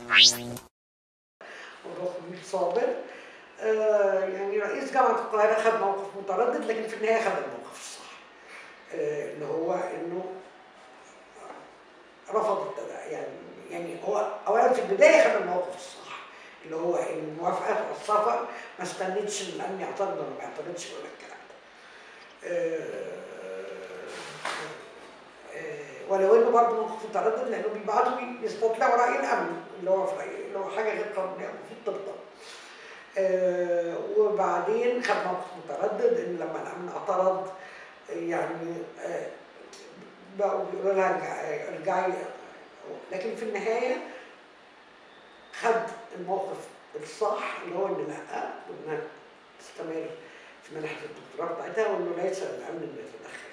ودكتور صابر آه، يعني رئيس جامعة القاهرة خد موقف متردد لكن في النهاية خد الموقف الصح آه، اللي هو إنه رفض التد- يعني يعني هو أولا في البداية خد الموقف الصح اللي هو إن موافقة على السفر ما استنتش إن الأمن يعترض ولا ما يعترضش ولا الكلام ده. آه، آه، ولو انه برضه موقف متردد لانه بيبعتوا يستطلعوا راي الامن اللي هو في رأي اللي هو حاجه غير قانونيه المفروض تبطل. آه، وبعدين خد موقف متردد ان لما الامن اعترض آه، يعني آه، بقوا بيقولوا لها ارجعي- ارجعي لكن في النهايه خد الموقف الصح اللي هو ان لا وانها تستمر في منحه الدكتوراه بتاعتها وانه ليس للامن انه يتدخل